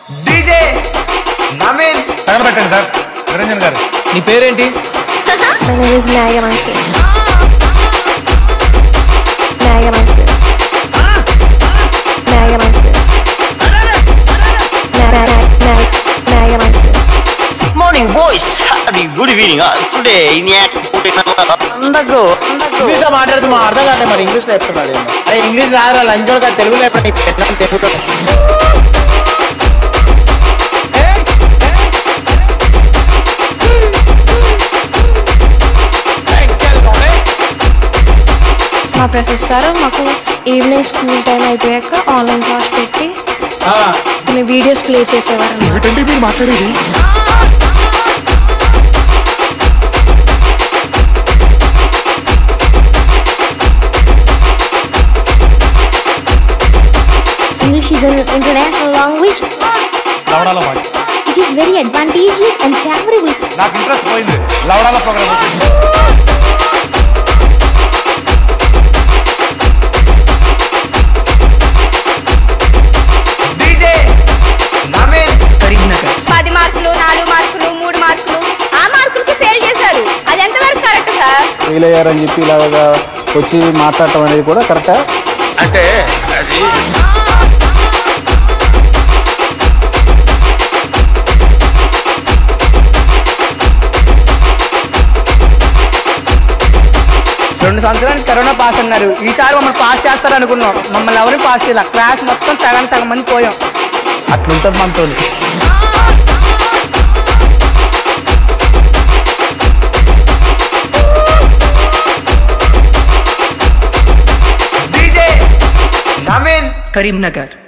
DJ Naveen తగలబెట్టండి sir Niranjan garu నీ పేరేంటి My name is Naga Master. Naga Master. Naga Master. Naga Naga Naga Master. Morning boys అది good evening today అందగో English లో మాట్లాడుతూ మా అర్థం కాదు మరి ఇంగ్లీష్ లో చెప్తున్నాడు ఏమో. అరే ఇంగ్లీష్ రాదురా లంచోడు కాదు తెలుగులో ఎప్పుడు నీకు ఎట్లా తెలుగులో మా ప్రొఫెసర్ మాకు ఈవినింగ్ స్కూల్ టైం అయిపోయాక ఆన్లైన్ క్లాస్ పెట్టి కొన్ని వీడియోస్ ప్లే చేసేవారు ఏమిటండి మీరు మాట్లాడేది English is an international language. లవడాల మాట It is very advantageous and favorable. నాకు ఇంట్రెస్ట్ పోయింది లవడాల ప్రోగ్రామ్ డీజే నవీన్ కరీంనగర్ పది మార్కులు నాలుగు మార్కులు మూడు మార్కులు ఆ మార్కులకి ఫెయిల్ చేశారు అది ఎంతవరకు కరెక్ట్ సార్ ఫెయిల్ అయ్యారని చెప్పి ఇలాగా వచ్చి మాట్లాడటం అనేది కూడా కరెక్టా అంటే అది రెండు సంవత్సరానికి కరోనా పాస్ అన్నారు ఈసారి మమ్మల్ని పాస్ చేస్తారు అనుకున్నాం మమ్మల్ని ఎవరిని పాస్ చేయాలి క్లాస్ మొత్తం సగం సగం మంది పోయాం అట్లుంటుంది మనతో డీజే నవీన్ కరీంనగర్